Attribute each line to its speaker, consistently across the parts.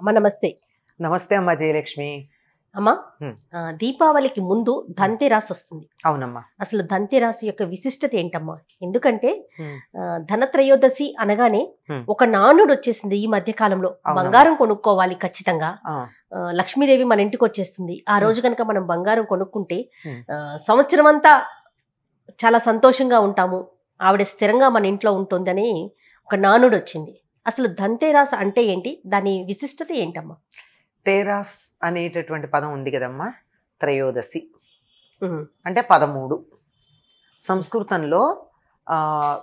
Speaker 1: అమ్మ నమస్తే
Speaker 2: నమస్తే అమ్మా జయలక్ష్మి
Speaker 1: అమ్మా
Speaker 2: హ్మ్.
Speaker 1: ఆ, దీపావళికి ముందు ధన్తెరాస్ వస్తుంది
Speaker 2: అవునమ్మా
Speaker 1: అసలు ధన్తెరాస్ యొక్క విశిష్టత ఏంటమ్మా ఎందుకంటే
Speaker 2: హ్మ్.
Speaker 1: ఆ, ధనత్రయోదశి అనగానే
Speaker 2: హ్మ్.
Speaker 1: ఒక నానుడు వచ్చేసింది ఈ మధ్య కాలంలో
Speaker 2: అవునమ్మా.
Speaker 1: బంగారం కొనుక్కోవాలి ఖచ్చితంగా
Speaker 2: ఆ,
Speaker 1: ఆ, లక్ష్మీదేవి మన ఇంటికి వచ్చేస్తుంది ఆ రోజు కనుక మనం బంగారం కొనుక్కుంటే
Speaker 2: హ్మ్.
Speaker 1: ఆ, సంవత్సరం అంతా చాలా సంతోషంగా ఉంటాము ఆవిడ స్థిరంగా మన ఇంట్లో ఉంటుందని ఒక నానుడు వచ్చింది అసలు ధన్తెరాస్ అంటే ఏంటి దాని విశిష్టత ఏంటమ్మా
Speaker 2: తేరాస్ అనేటటువంటి పదం ఉంది కదమ్మా త్రయోదశి
Speaker 1: ఉమ్,
Speaker 2: అంటే పదమూడు సంస్కృతంలో ఆ,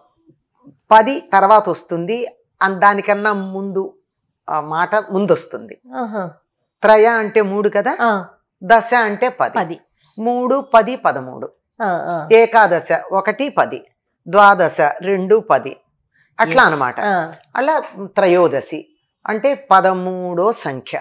Speaker 2: పది తర్వాత వస్తుంది అన్- దానికన్నా ముందు ఆ, మాట ముందు వస్తుంది
Speaker 1: ఆహా,
Speaker 2: త్రయ అంటే మూడు కదా
Speaker 1: ఆ,
Speaker 2: దశ అంటే పది
Speaker 1: పది
Speaker 2: మూడు పది పదమూడు
Speaker 1: ఆ, ఆ,
Speaker 2: ఏకాదశ ఒకటి పది ద్వాదశ రెండు పది అట్లా
Speaker 1: Yes.
Speaker 2: అన్నమాట
Speaker 1: ఆ,
Speaker 2: అలా త్రయోదశి అంటే పదమూడో సంఖ్య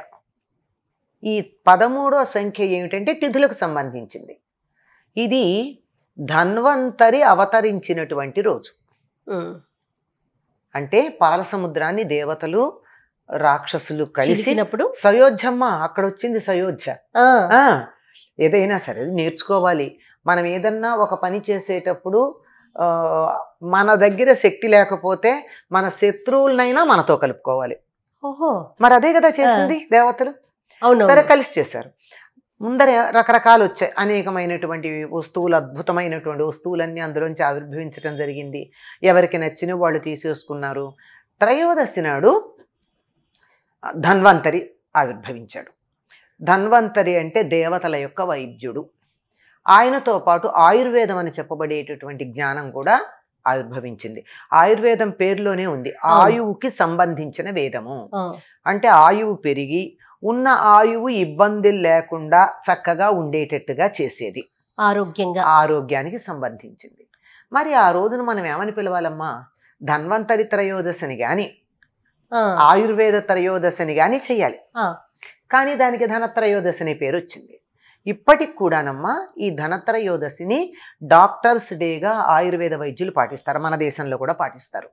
Speaker 2: ఈ పదమూడో సంఖ్య ఏమిటంటే తిథులకు సంబంధించింది ఇది ధన్వంతరి అవతరించినటువంటి రోజు
Speaker 1: ఉమ్,
Speaker 2: అంటే పాలసముద్రాన్ని దేవతలు రాక్షసులు కలిసి
Speaker 1: చిలికినప్పుడు
Speaker 2: సయోధ్యమ్మ అక్కడ వచ్చింది సయోధ్య
Speaker 1: ఆ,
Speaker 2: ఆ, ఏదైనా సరే అది నేర్చుకోవాలి మనం ఏదన్నా ఒక పని చేసేటప్పుడు ఆ, మన దగ్గర శక్తి లేకపోతే మన శత్రువులనైనా మనతో కలుపుకోవాలి
Speaker 1: ఓహో
Speaker 2: మరి అదే కదా చేసింది దేవతలు
Speaker 1: అవును
Speaker 2: సరే కలిసి చేశారు ముందర రకరకాలు వచ్చాయి అనేకమైనటువంటి వస్తువులు అద్భుతమైనటువంటి వస్తువులన్నీ అందులోంచి ఆవిర్భవించడం జరిగింది ఎవరికి నచ్చిన వాళ్ళు తీసేసుకున్నారు త్రయోదశి నాడు ధన్వంతరి ఆవిర్భవించాడు ధన్వంతరి అంటే దేవతల యొక్క వైద్యుడు ఆయనతో పాటు ఆయుర్వేదం అని చెప్పబడేటటువంటి జ్ఞానం కూడా ఆవిర్భవించింది ఆయుర్వేదం పేరులోనే ఉంది ఆయువుకి సంబంధించిన వేదము
Speaker 1: ఆ,
Speaker 2: అంటే ఆయువు పెరిగి ఉన్న ఆయువు ఇబ్బందులు లేకుండా చక్కగా ఉండేటట్టుగా చేసేది
Speaker 1: ఆరోగ్యంగా
Speaker 2: ఆరోగ్యానికి సంబంధించింది మరి ఆ రోజున మనం ఏమని పిలవాలమ్మా ధన్వంతరి త్రయోదశని కానీ
Speaker 1: ఆ,
Speaker 2: ఆయుర్వేద త్రయోదశని కానీ చెయ్యాలి
Speaker 1: ఆ,
Speaker 2: కానీ దానికి ధనత్రయోదశి అనే పేరు వచ్చింది ఇప్పటికి కూడానమ్మా ఈ ధనత్రయోదశిని డాక్టర్స్ డేగా ఆయుర్వేద వైద్యులు పాటిస్తారు మన దేశంలో కూడా పాటిస్తారు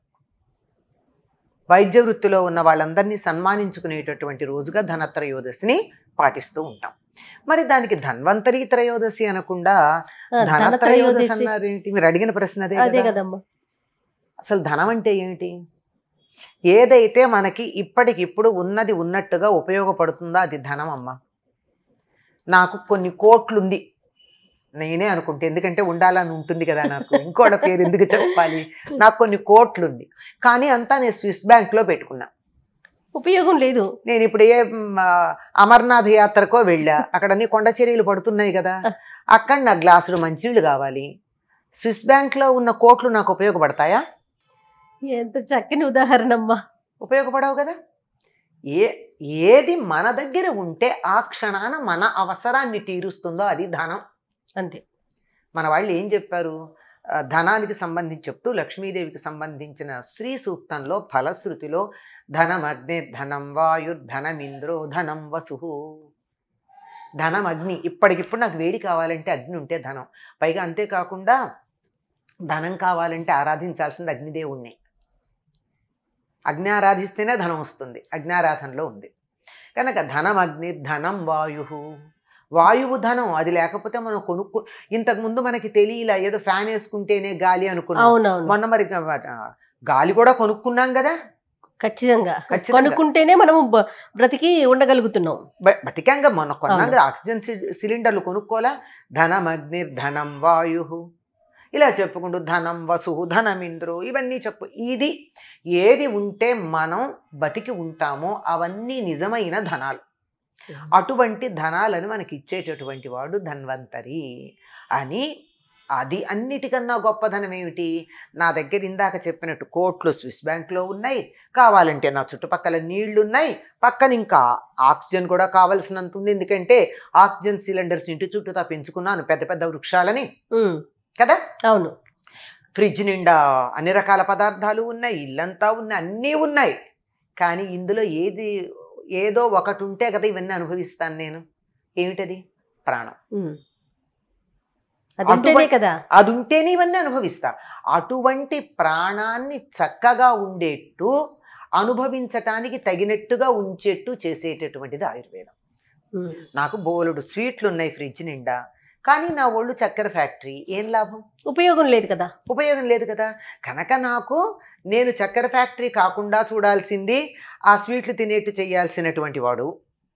Speaker 2: వైద్య వృత్తిలో ఉన్న వాళ్ళందరినీ సన్మానించుకునేటటువంటి రోజుగా ధనత్రయోదశిని పాటిస్తూ ఉంటాం మరి దానికి ధన్వంతరి త్రయోదశి అనకుండా
Speaker 1: ఆ,
Speaker 2: ధనత్రయోదశి
Speaker 1: ధనత్రయోదశి
Speaker 2: అన్నారేంటి మీరు అడిగిన ప్రశ్న అదే
Speaker 1: అదే
Speaker 2: కదా
Speaker 1: కదమ్మా
Speaker 2: అసలు ధనం అంటే ఏమిటి ఏదైతే మనకి ఇప్పటికిప్పుడు ఉన్నది ఉన్నట్టుగా ఉపయోగపడుతుందో అది ధనం అమ్మ నాకు కొన్ని కోట్లుంది నేనే అనుకుంటే ఎందుకంటే ఉండాలని ఉంటుంది కదా నాకు ఇంకోళ్ళ పేరు ఎందుకు చెప్పాలి నాకు కొన్ని కోట్లుంది కానీ అంతా నేను స్విస్ బ్యాంక్లో పెట్టుకున్నా
Speaker 1: ఉపయోగం లేదు
Speaker 2: నేను ఇప్పుడు ఏ మ్, ఆ, అమర్నాథ్ యాత్రకో వెళ్ళా అక్కడ అన్ని కొండ చర్యలు పడుతున్నాయి కదా అక్కడ నాకు గ్లాసులు మంచినీళ్ళు కావాలి స్విస్ బ్యాంక్లో ఉన్న కోట్లు నాకు ఉపయోగపడతాయా
Speaker 1: ఎంత చక్కని ఉదాహరణ అమ్మా
Speaker 2: ఉపయోగపడవు కదా ఏ ఏది మన దగ్గర ఉంటే ఆ క్షణాన మన అవసరాన్ని తీరుస్తుందో అది ధనం
Speaker 1: అంతే
Speaker 2: మన వాళ్ళు ఏం చెప్పారు ఆ, ధనానికి సంబంధించి చెప్తూ లక్ష్మీదేవికి సంబంధించిన శ్రీ సూక్తంలో ఫలశ్రుతిలో ధనం అగ్ని ధనం వాయుర్ధనం ఇంద్రో ధనం వసు ధనం అగ్ని ఇప్పటికిప్పుడు నాకు వేడి కావాలంటే అగ్ని ఉంటే ధనం పైగా అంతేకాకుండా ధనం కావాలంటే ఆరాధించాల్సింది అగ్నిదేవుణ్ణి అగ్ని ఆరాధిస్తేనే ధనం వస్తుంది అగ్నారాధనలో ఉంది కనుక ధనం అగ్ని ధనం వాయు వాయువు ధనం అది లేకపోతే మనం కొనుక్కు ఇంతకు ముందు మనకి తెలియలా ఏదో ఫ్యాన్ వేసుకుంటేనే గాలి అనుకున్నాం
Speaker 1: అవునవును
Speaker 2: మొన్న మరి ఆ, గాలి కూడా కొనుక్కున్నాం కదా
Speaker 1: ఖచ్చితంగా
Speaker 2: ఖచ్చితంగా.
Speaker 1: కొనుక్కుంటేనే మనము బ- బ్రతికి ఉండగలుగుతున్నాం
Speaker 2: బ- బతికాంగా మొన్న కొన్నాం
Speaker 1: అవును.
Speaker 2: కదా ఆక్సిజన్ సి- సిలిండర్లు కొనుక్కోలా ధనం అగ్ని ధనం వాయు ఇలా చెప్పుకుంటూ ధనం వసు ధనం ఇంద్రు ఇవన్నీ చెప్పు ఇది ఏది ఉంటే మనం బతికి ఉంటామో అవన్నీ నిజమైన ధనాలు అటువంటి ధనాలను మనకి ఇచ్చేటటువంటి వాడు ధన్వంతరి అని అది అన్నిటికన్నా గొప్ప ధనం ఏమిటి నా దగ్గర ఇందాక చెప్పినట్టు కోట్లు స్విస్ బ్యాంక్లో ఉన్నాయి కావాలంటే నా చుట్టుపక్కల నీళ్లు ఉన్నాయి పక్కన ఇంకా ఆక్సిజన్ కూడా కావాల్సినంత ఉంది ఎందుకంటే ఆక్సిజన్ సిలిండర్స్ ఇంటి చుట్టూతా పెంచుకున్నాను పెద్ద పెద్ద వృక్షాలని
Speaker 1: ఉమ్,
Speaker 2: కదా
Speaker 1: అవును
Speaker 2: ఫ్రిడ్జ్ నిండా అన్ని రకాల పదార్థాలు ఉన్నాయి ఇల్లంతా ఉన్నాయి అన్నీ ఉన్నాయి కానీ ఇందులో ఏది ఏదో ఒకటి ఉంటే కదా ఇవన్నీ అనుభవిస్తాను నేను ఏమిటది ప్రాణం
Speaker 1: ఉమ్. అది ఉంటేనే కదా
Speaker 2: అది ఉంటేనే ఇవన్నీ అనుభవిస్తా అటువంటి ప్రాణాన్ని చక్కగా ఉండేట్టు అనుభవించటానికి తగినట్టుగా ఉంచేట్టు చేసేటటువంటిది ఆయుర్వేదం
Speaker 1: ఉమ్.
Speaker 2: నాకు బోలెడు స్వీట్లు ఉన్నాయి ఫ్రిడ్జ్ నిండా కానీ నా ఒళ్ళు చక్కెర ఫ్యాక్టరీ ఏం లాభం
Speaker 1: ఉపయోగం లేదు కదా
Speaker 2: ఉపయోగం లేదు కదా కనుక నాకు నేను చక్కెర ఫ్యాక్టరీ కాకుండా చూడాల్సింది ఆ స్వీట్లు తినేట్టు చేయాల్సినటువంటి వాడు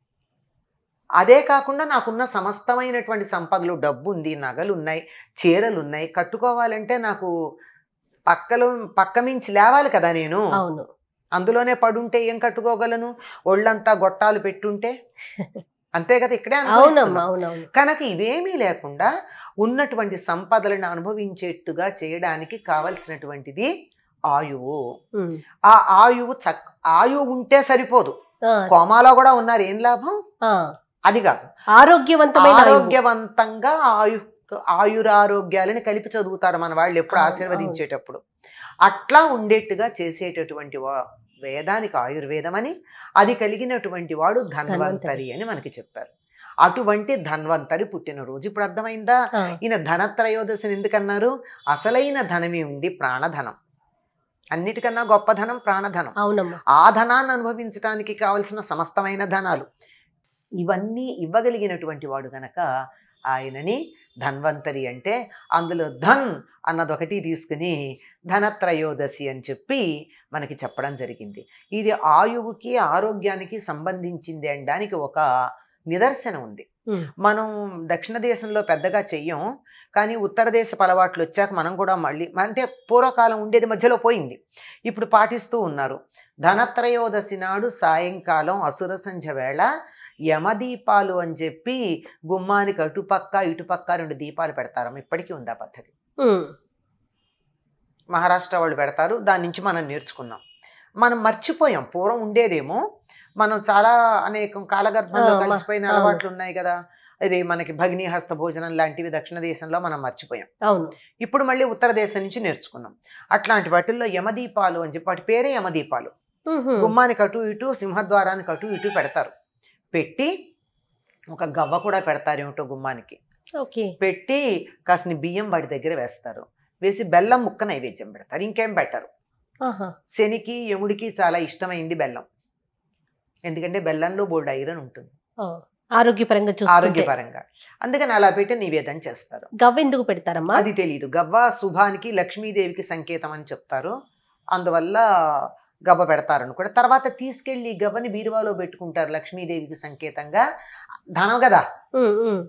Speaker 2: అదే కాకుండా నాకున్న సమస్తమైనటువంటి సంపదలు డబ్బు ఉంది నగలు ఉన్నాయి చీరలు ఉన్నాయి కట్టుకోవాలంటే నాకు పక్కలో పక్క మించి లేవాలి కదా నేను
Speaker 1: అవును
Speaker 2: అందులోనే పడుంటే ఏం కట్టుకోగలను ఒళ్ళంతా గొట్టాలు పెట్టుంటే అంతే కదా ఇక్కడే అనుభవిస్తున్నాం.
Speaker 1: అవునమ్మా అవునవును
Speaker 2: కనుక ఇవేమీ లేకుండా ఉన్నటువంటి సంపదలను అనుభవించేట్టుగా చేయడానికి కావలసినటువంటిది ఆయువు
Speaker 1: ఉమ్.
Speaker 2: ఆ ఆయువు చక్ ఆయువు ఉంటే సరిపోదు
Speaker 1: ఆ,
Speaker 2: కోమాలో కూడా ఉన్నారు ఏం లాభం
Speaker 1: ఆ.
Speaker 2: అది కాదు
Speaker 1: ఆరోగ్యవంతమైన ఆయువు.
Speaker 2: ఆరోగ్యవంతంగా ఆయు ఆయురారోగ్యాలని కలిపి చదువుతారు మన వాళ్ళు ఎప్పుడు
Speaker 1: అవును,
Speaker 2: ఆశీర్వదించేటప్పుడు అట్లా ఉండేట్టుగా చేసేటటువంటి వా- వేదానికి ఆయుర్వేదం అని అది కలిగినటువంటి వాడు ధన్వంతరి అని మనకి చెప్పారు అటువంటి ధన్వంతరి పుట్టినరోజు ఇప్పుడు అర్థమైందా
Speaker 1: ఆ,
Speaker 2: ఈయన ధనత్రయోదశిని ఎందుకన్నారు అసలైన ధనమే ఉంది ప్రాణధనం అన్నిటికన్నా గొప్ప ధనం ప్రాణధనం
Speaker 1: అవునమ్మా
Speaker 2: ఆ ధనాన్ని అనుభవించడానికి కావలసిన సమస్తమైన ధనాలు ఇవన్నీ ఇవ్వగలిగినటువంటి వాడు గనక ఆయనని ధన్వంతరి అంటే అందులో ధన్ అన్నదొకటి తీసుకుని ధనత్రయోదశి అని చెప్పి మనకి చెప్పడం జరిగింది ఇది ఆయువుకి ఆరోగ్యానికి సంబంధించింది అనడానికి ఒక నిదర్శనం ఉంది
Speaker 1: ఉమ్.
Speaker 2: మనం దక్షిణ దేశంలో పెద్దగా చెయ్యం కానీ ఉత్తర దేశ అలవాట్లు వచ్చాక మనం కూడా మళ్ళీ అంటే పూర్వకాలం ఉండేది మధ్యలో పోయింది ఇప్పుడు పాటిస్తూ ఉన్నారు ధనత్రయోదశి నాడు సాయంకాలం అసుర సంధ్య వేళ యమదీపాలు అని చెప్పి గుమ్మానికి అటుపక్క ఇటుపక్క రెండు దీపాలు పెడతారు ఇప్పటికీ ఉంది ఆ పద్ధతి
Speaker 1: ఉమ్.
Speaker 2: మహారాష్ట్ర వాళ్ళు పెడతారు దాని నుంచి మనం నేర్చుకున్నాం మనం మర్చిపోయాం పూర్వం ఉండేదేమో మనం చాలా అనేకం కాలగర్భంలో
Speaker 1: ఆ, మ-
Speaker 2: కలిసిపోయిన
Speaker 1: అవును.
Speaker 2: అలవాట్లు ఉన్నాయి కదా ఇది మనకి భగిని హస్త భోజనం లాంటివి దక్షిణ దేశంలో మనం మర్చిపోయాం
Speaker 1: అవును
Speaker 2: ఇప్పుడు మళ్ళీ ఉత్తర దేశం నుంచి నేర్చుకున్నాం అట్లాంటి వాటిల్లో యమదీపాలు అని చెప్పి వాటి పేరే యమదీపాలు
Speaker 1: ఉహుం.
Speaker 2: గుమ్మానికి అటు ఇటు సింహద్వారానికి అటు ఇటు పెడతారు పెట్టి ఒక గవ్వ కూడా పెడతారు ఏమిటో గుమ్మానికి
Speaker 1: ఓకే
Speaker 2: పెట్టి కాసిన బియ్యం వాడి దగ్గర వేస్తారు వేసి బెల్లం ముక్క నైవేద్యం పెడతారు ఇంకేం పెట్టరు
Speaker 1: ఆహా.
Speaker 2: శనికి యముడికి చాలా ఇష్టమైంది బెల్లం ఎందుకంటే బెల్లంలో బోల్డ్ ఐరన్ ఉంటుంది
Speaker 1: ఓ. ఆరోగ్యపరంగా చూసుకుంటే
Speaker 2: ఆరోగ్యపరంగా అందుకని అలా పెట్టి నివేదన చేస్తారు
Speaker 1: గవ్వ ఎందుకు పెడతారమ్మా
Speaker 2: అది తెలియదు గవ్వ శుభానికి లక్ష్మీదేవికి సంకేతం అని చెప్తారు అందువల్ల గవ్వ పెడతారని కూడా తర్వాత తీసుకెళ్ళి ఈ గవ్వని బీరువాలో పెట్టుకుంటారు లక్ష్మీదేవికి సంకేతంగా ధనం కదా
Speaker 1: ఉమ్, ఉమ్.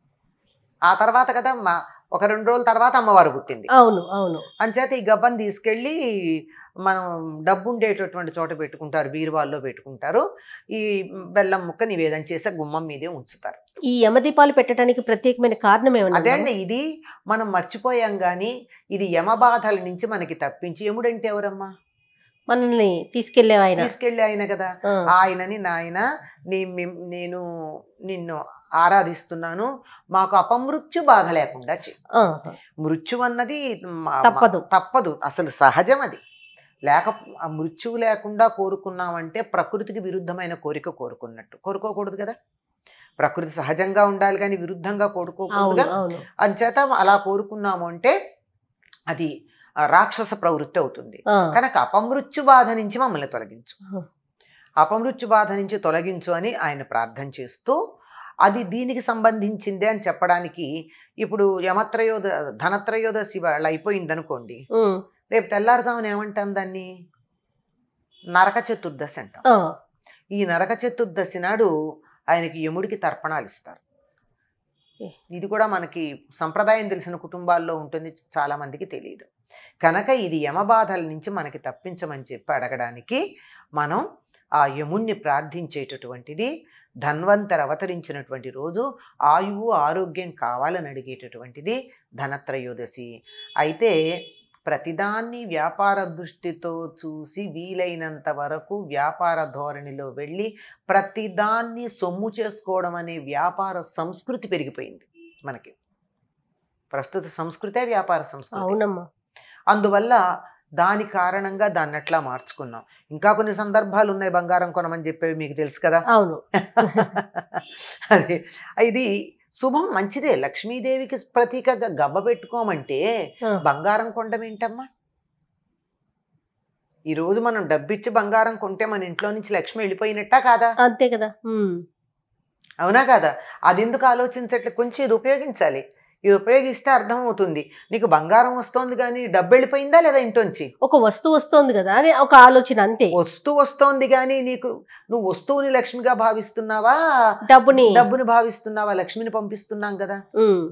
Speaker 2: ఆ తర్వాత కదా మా ఒక రెండు రోజుల తర్వాత అమ్మవారు పుట్టింది
Speaker 1: అవును అవును
Speaker 2: అంచేత ఈ గవ్వని తీసుకెళ్ళి మనం డబ్బు ఉండేటటువంటి చోట పెట్టుకుంటారు బీరువాల్లో పెట్టుకుంటారు ఈ బెల్లం ముక్క నివేదన చేసి గుమ్మం మీదే ఉంచుతారు
Speaker 1: ఈ యమదీపాలు పెట్టడానికి ప్రత్యేకమైన కారణం ఏమన్నా
Speaker 2: అదే అండి ఇది మనం మర్చిపోయాం కానీ ఇది యమబాధల నుంచి మనకి తప్పించి యముడంటే ఎవరమ్మా
Speaker 1: మనల్ని తీసుకెళ్లే ఆయన
Speaker 2: తీసుకెళ్ళి ఆయన కదా
Speaker 1: ఆ.
Speaker 2: ఆయనని నాయన నీ- మీ- నేను నిన్ను ఆరాధిస్తున్నాను మాకు అపమృత్యు బాధ లేకుండా చెయ్యి
Speaker 1: ఆహా.
Speaker 2: మృత్యు అన్నది మ-
Speaker 1: తప్పదు.
Speaker 2: తప్పదు అసలు సహజం అది లేక ఆ మృత్యువు లేకుండా కోరుకున్నామంటే ప్రకృతికి విరుద్ధమైన కోరిక కోరుకున్నట్టు కోరుకోకూడదు కదా ప్రకృతి సహజంగా ఉండాలి కానీ విరుద్ధంగా కోరుకోకూడదుగా
Speaker 1: అవును అవును
Speaker 2: అంచేత అలా కోరుకున్నాము అంటే అది ఆ, రాక్షస ప్రవృత్తి అవుతుంది
Speaker 1: ఆ.
Speaker 2: కనుక అపమృత్యు బాధ నుంచి మమ్మల్ని తొలగించు
Speaker 1: ఆహా.
Speaker 2: అపమృత్యు బాధ నుంచి తొలగించు అని ఆయన ప్రార్థన చేస్తూ అది దీనికి సంబంధించిందే అని చెప్పడానికి ఇప్పుడు యమత్రయోద ధనత్రయోదశి వాళ్ళ అయిపోయింది అనుకోండి
Speaker 1: ఉమ్.
Speaker 2: రేపు తెల్లారుజామున ఏమంటాం దాన్ని నరక చతుర్దశి అంటాం
Speaker 1: ఆ.
Speaker 2: ఈ నరక చతుర్దశి నాడు ఆయనకి యముడికి తర్పణాలు ఇస్తారు
Speaker 1: ఏ.
Speaker 2: ఇది కూడా మనకి సంప్రదాయం తెలిసిన కుటుంబాల్లో ఉంటుంది చాలా మందికి తెలియదు కనుక ఇది యమబాధల నుంచి మనకి తప్పించమని చెప్పి అడగడానికి మనం ఆ యముణ్ణి ప్రార్థించేటటువంటిది ధన్వంతర్ అవతరించినటువంటి రోజు ఆయువు ఆరోగ్యం కావాలని అడిగేటటువంటిది ధనత్రయోదశి అయితే ప్రతిదాన్ని వ్యాపార దృష్టితో చూసి వీలైనంత వరకు వ్యాపార ధోరణిలో వెళ్ళి ప్రతిదాన్ని సొమ్ము చేసుకోవడం అనే వ్యాపార సంస్కృతి పెరిగిపోయింది మనకి ప్రస్తుత సంస్కృతే వ్యాపార సంస్కృతి
Speaker 1: అవునమ్మా
Speaker 2: అందువల్ల దాని కారణంగా దాన్ని అట్లా మార్చుకున్నాం ఇంకా కొన్ని సందర్భాలు ఉన్నాయి బంగారం కొనమని చెప్పేవి మీకు తెలుసు కదా
Speaker 1: అవును
Speaker 2: అది ఇది శుభం మంచిదే లక్ష్మీదేవికి ప్రతీకగా గవ్వ పెట్టుకోమంటే
Speaker 1: ఆ.
Speaker 2: బంగారం కొండం ఏంటమ్మా ఈ రోజు మనం డబ్బిచ్చి బంగారం కొంటే మన ఇంట్లో నుంచి లక్ష్మి వెళ్ళిపోయినట్టా కాదా
Speaker 1: అంతే కదా ఉమ్.
Speaker 2: అవునా కాదా అది ఎందుకు ఆలోచించట్లే కొంచెం ఇది ఉపయోగించాలి ఇది ఉపయోగిస్తే అర్థమవుతుంది నీకు బంగారం వస్తోంది కానీ డబ్బు వెళ్ళిపోయిందా లేదా ఇంట్లోంచి
Speaker 1: ఒక వస్తువు వస్తోంది కదా అని ఒక ఆలోచన అంతే
Speaker 2: వస్తువు వస్తోంది కానీ నీకు నువ్వు వస్తువుని లక్ష్మిగా భావిస్తున్నావా
Speaker 1: డబ్బుని
Speaker 2: డబ్బుని భావిస్తున్నావా లక్ష్మిని పంపిస్తున్నాం కదా
Speaker 1: ఉమ్.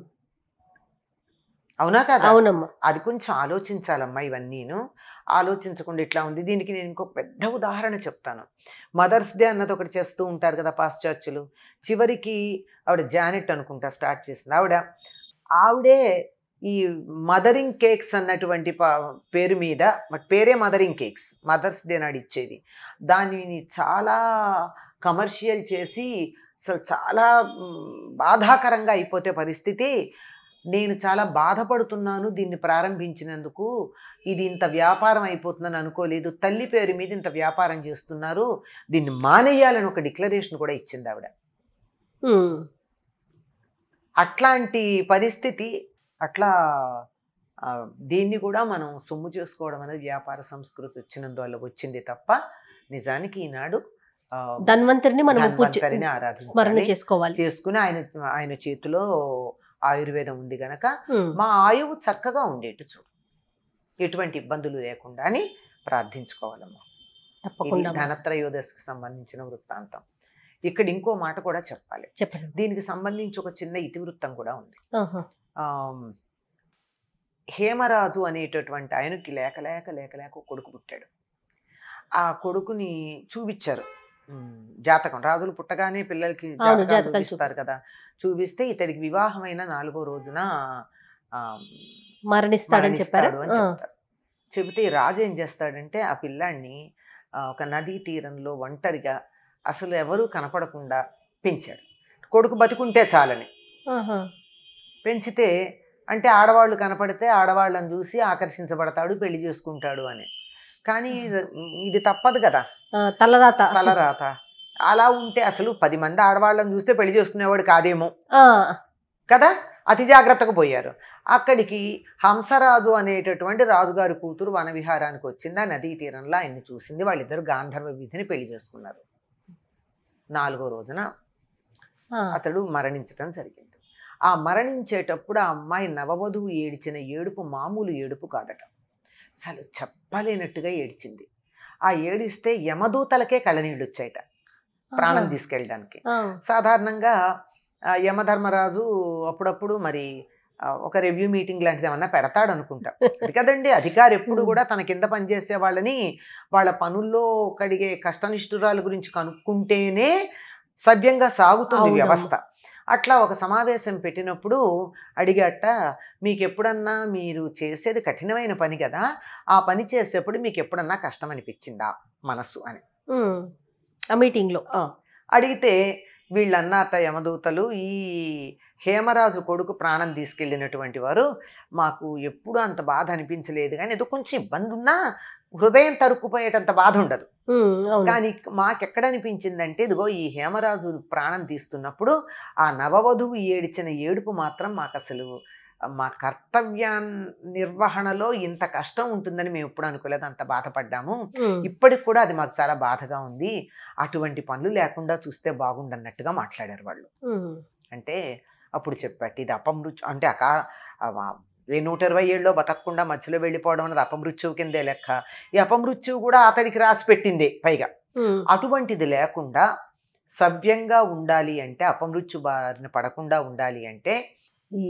Speaker 2: అవునా కదా
Speaker 1: అవునమ్మా
Speaker 2: అది కొంచెం ఆలోచించాలమ్మా ఇవన్నీను ఆలోచించకుండా ఇట్లా ఉంది దీనికి నేను ఇంకొక పెద్ద ఉదాహరణ చెప్తాను మదర్స్ డే అన్నది ఒకటి చేస్తూ ఉంటారు కదా పాశ్చాత్యులు చివరికి ఆవిడ జానెట్ అనుకుంటా స్టార్ట్ చేసింది ఆవిడ ఆవిడే ఈ మదరింగ్ కేక్స్ అన్నటువంటి ప- పేరు మీద బట్ పేరే మదరింగ్ కేక్స్ మదర్స్ డే నాడు ఇచ్చేది దానిని చాలా కమర్షియల్ చేసి అసలు చాలా మ్, బాధాకరంగా అయిపోతే పరిస్థితి నేను చాలా బాధపడుతున్నాను దీన్ని ప్రారంభించినందుకు ఇది ఇంత వ్యాపారం అయిపోతుందని అనుకోలేదు తల్లి పేరు మీద ఇంత వ్యాపారం చేస్తున్నారు దీన్ని మానేయాలని ఒక డిక్లరేషన్ కూడా ఇచ్చింది ఆవిడ
Speaker 1: ఉమ్.
Speaker 2: అట్లాంటి పరిస్థితి అట్లా ఆ, దీన్ని కూడా మనం సొమ్ము చేసుకోవడం అనేది వ్యాపార సంస్కృతి వచ్చినందువల్ల వచ్చింది తప్ప నిజానికి ఈనాడు ఆ,
Speaker 1: ధన్వంతరిని మనం పూజ
Speaker 2: ధన్వంతరిని
Speaker 1: స్మరణ
Speaker 2: ఆరాధించాలి
Speaker 1: చేసుకోవాలి
Speaker 2: చేసుకుని ఆయన ఆయన చేతిలో ఆయుర్వేదం ఉంది గనక
Speaker 1: ఉమ్.
Speaker 2: మా ఆయువు చక్కగా ఉండేట్టు చూడు ఎటువంటి ఇబ్బందులు లేకుండా అని ప్రార్థించుకోవాలమ్మా ఇది
Speaker 1: తప్పకుండా అమ్మా.
Speaker 2: ధనత్రయోదశికి సంబంధించిన వృత్తాంతం ఇక్కడ ఇంకో మాట కూడా చెప్పాలి
Speaker 1: చెప్పండి
Speaker 2: దీనికి సంబంధించి ఒక చిన్న ఇతివృత్తం కూడా ఉంది
Speaker 1: ఆహా.
Speaker 2: ఆమ్, హేమరాజు అనేటటువంటి ఆయనకి లేక లేక లేక లేక ఒక కొడుకు పుట్టాడు ఆ కొడుకుని చూపించారు ఉమ్, జాతకం రాజులు పుట్టగానే పిల్లలకి
Speaker 1: అవును,
Speaker 2: జాతకాలు
Speaker 1: జాతకాలు
Speaker 2: చూపిస్తారు కదా చూపిస్తే ఇతడికి వివాహమైన నాలుగో రోజున ఆమ్,
Speaker 1: మరణిస్తాడని చెప్పారా
Speaker 2: మరణిస్తాడు అని
Speaker 1: ఆ.
Speaker 2: చెప్తారు చెబితే ఈ రాజు ఏం చేస్తాడంటే ఆ పిల్లాడిని ఆ, ఒక నదీ తీరంలో ఒంటరిగా అసలు ఎవరూ కనపడకుండా పెంచాడు కొడుకు బతికుంటే చాలని
Speaker 1: ఆహా.
Speaker 2: పెంచితే అంటే ఆడవాళ్ళు కనపడితే ఆడవాళ్ళని చూసి ఆకర్షించబడతాడు పెళ్లి చేసుకుంటాడు అని కానీ ఇది తప్పదు కదా
Speaker 1: ఆ, తలరాత
Speaker 2: తలరాత అలా ఉంటే అసలు పది మంది ఆడవాళ్ళని చూస్తే పెళ్లి చేసుకునేవాడు కాదేమో
Speaker 1: ఆ,
Speaker 2: కదా అతి జాగ్రత్తగా పోయారు అక్కడికి హంసరాజు అనేటటువంటి రాజుగారి కూతురు వనవిహారానికి వచ్చింది ఆ నదీ తీరంలో ఆయన్ని చూసింది వాళ్ళిద్దరు గాంధర్వ విధిని పెళ్లి చేసుకున్నారు నాలుగో రోజున
Speaker 1: ఆ.
Speaker 2: అతడు మరణించటం జరిగింది ఆ మరణించేటప్పుడు ఆ అమ్మాయి నవవధువు ఏడిచిన ఏడుపు మామూలు ఏడుపు కాదట అసలు చెప్పలేనట్టుగా ఏడ్చింది ఆ ఏడిస్తే యమదూతలకే కళ్ళనీళ్ళు వచ్చాయట ప్రాణం
Speaker 1: ఆహా.
Speaker 2: తీసుకెళ్ళడానికి
Speaker 1: ఆ.
Speaker 2: సాధారణంగా ఆ, యమధర్మరాజు అప్పుడప్పుడు మరి ఆ, ఒక రివ్యూ మీటింగ్ లాంటిది ఏమన్నా పెడతాడు అనుకుంటా అది కదండి అధికారి ఎప్పుడు కూడా తన కింద పనిచేసే వాళ్ళని వాళ్ళ పనుల్లో కడిగే కష్టనిష్ఠురాల గురించి కనుక్కుంటేనే సవ్యంగా సాగుతుంది
Speaker 1: అవునమ్మా.
Speaker 2: వ్యవస్థ అట్లా ఒక సమావేశం పెట్టినప్పుడు అడిగట మీకు ఎప్పుడన్నా మీరు చేసేది కఠినమైన పని కదా ఆ పని చేసేప్పుడు మీకు ఎప్పుడన్నా కష్టం అనిపించిందా మనస్సు అని
Speaker 1: ఉమ్. ఆ మీటింగ్ లో
Speaker 2: ఆ, అడిగితే వీళ్ళన్నారట యమదూతలు ఈ హేమరాజు కొడుకు ప్రాణం తీసుకెళ్ళినటువంటి వారు మాకు ఎప్పుడూ అంత బాధ అనిపించలేదు కానీ ఏదో కొంచెం ఇబ్బంది ఉన్నా హృదయం తరుక్కుపోయేటంత బాధ ఉండదు
Speaker 1: ఉమ్, అవును
Speaker 2: కానీ మాకెక్కడ అనిపించిందంటే ఇదిగో ఈ హేమరాజు ప్రాణం తీస్తున్నప్పుడు ఆ నవవధువు ఏడిచిన ఏడుపు మాత్రం మాకు అసలు మా కర్తవ్యా నిర్వహణలో ఇంత కష్టం ఉంటుందని మేము ఎప్పుడు అనుకోలేదు అంత బాధపడ్డాము
Speaker 1: ఉమ్.
Speaker 2: ఇప్పటికి కూడా అది మాకు చాలా బాధగా ఉంది అటువంటి పనులు లేకుండా చూస్తే బాగుండన్నట్టుగా మాట్లాడారు వాళ్ళు
Speaker 1: ఉమ్.
Speaker 2: అంటే అప్పుడు చెప్పాట ఇది అపమృత్యు అంటే అకా ఆ- ఏ నూట ఇరవై ఏళ్ళలో బతకకుండా మధ్యలో వెళ్ళిపోవడం అనేది అపమృత్యువు కిందే లెక్క ఈ అపమృత్యువు కూడా అతడికి రాసి పెట్టిందే పైగా
Speaker 1: ఉమ్.
Speaker 2: అటువంటిది లేకుండా సవ్యంగా ఉండాలి అంటే అపమృత్యు బారిన పడకుండా ఉండాలి అంటే ఈ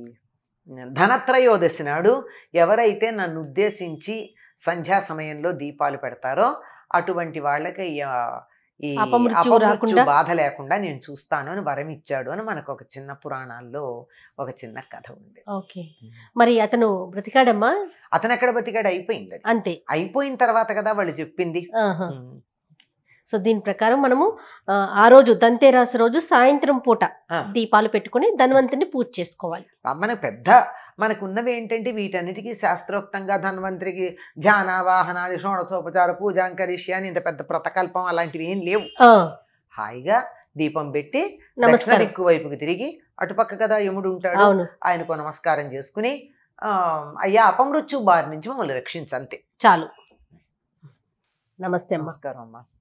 Speaker 2: ధనత్రయోదశి నాడు ఎవరైతే నన్ను ఉద్దేశించి సంధ్యా సమయంలో దీపాలు పెడతారో అటువంటి వాళ్ళకి ఈ, ఆ, ఈ
Speaker 1: అపమృత్యువు
Speaker 2: అపమృత్యు
Speaker 1: రాకుండా?
Speaker 2: బాధ లేకుండా నేను చూస్తాను అని వరం ఇచ్చాడు అని మనకు ఒక చిన్న పురాణాల్లో ఒక చిన్న కథ ఉంది
Speaker 1: ఓకే మరి అతను బ్రతికాడమ్మా
Speaker 2: అతను ఎక్కడ బతికాడు అయిపోయింది అది
Speaker 1: అంతే
Speaker 2: అయిపోయిన తర్వాత కదా వాళ్ళు చెప్పింది
Speaker 1: ఆహా.
Speaker 2: ఉమ్.
Speaker 1: సో దీని ప్రకారం మనము ఆ, ఆ రోజు దంతేరాసు రోజు సాయంత్రం పూట
Speaker 2: ఆ.
Speaker 1: దీపాలు పెట్టుకుని ధన్వంతుని పూజ చేసుకోవాలి
Speaker 2: మనకు పెద్ద మనకు ఉన్నవి ఏంటంటే వీటన్నిటికీ శాస్త్రోక్తంగా ధన్వంతరికి ధ్యాన వాహనాలు షోడసోపచార పూజాంకరిష్య అని ఇంత పెద్ద ప్రతకల్పం అలాంటివి ఏం లేవు
Speaker 1: ఆ,
Speaker 2: హాయిగా దీపం పెట్టి దక్షిణ
Speaker 1: నమస్కారం
Speaker 2: దిక్కు వైపుకి తిరిగి అటుపక్క కదా యముడు ఉంటాడు
Speaker 1: అవును
Speaker 2: ఆయనకు నమస్కారం చేసుకుని ఆ, అయ్యా అపమృత్యు బారి నుంచి మమ్మల్ని రక్షించంతే
Speaker 1: చాలు నమస్తే అమ్మా
Speaker 2: నమస్కారం అమ్మా